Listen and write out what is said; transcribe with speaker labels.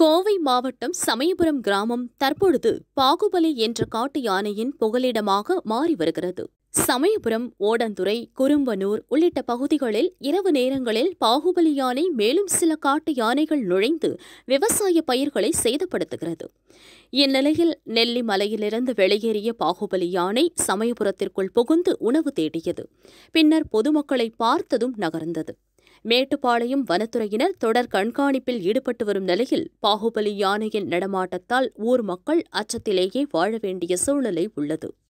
Speaker 1: கோவை மாவட்டம் சமயபுரம் கிராமம் தற்பொழுது பாகுபலி என்ற காட்டு யானையின் புகலிடமாக மாறி வருகிறது சமயபுரம் ஓடந்துறை குறும்பனூர் உள்ளிட்ட பகுதிகளில் இரவு நேரங்களில் பாகுபலி யானை மேலும் சில காட்டு யானைகள் நுழைந்து விவசாய பயிர்களை சேதப்படுத்துகிறது இந்நிலையில் நெல்லி மலையிலிருந்து வெளியேறிய பாகுபலி யானை சமயபுரத்திற்குள் புகுந்து உணவு தேடியது பின்னர் பொதுமக்களை பார்த்ததும் நகர்ந்தது மேட்டுப்பாளையம் வனத்துறையினர் தொடர் கண்காணிப்பில் ஈடுபட்டு வரும் நிலையில் பாகுபலி யானையின் நடமாட்டத்தால் ஊர் மக்கள் அச்சத்திலேயே வாழ வேண்டிய சூழ்நிலை உள்ளது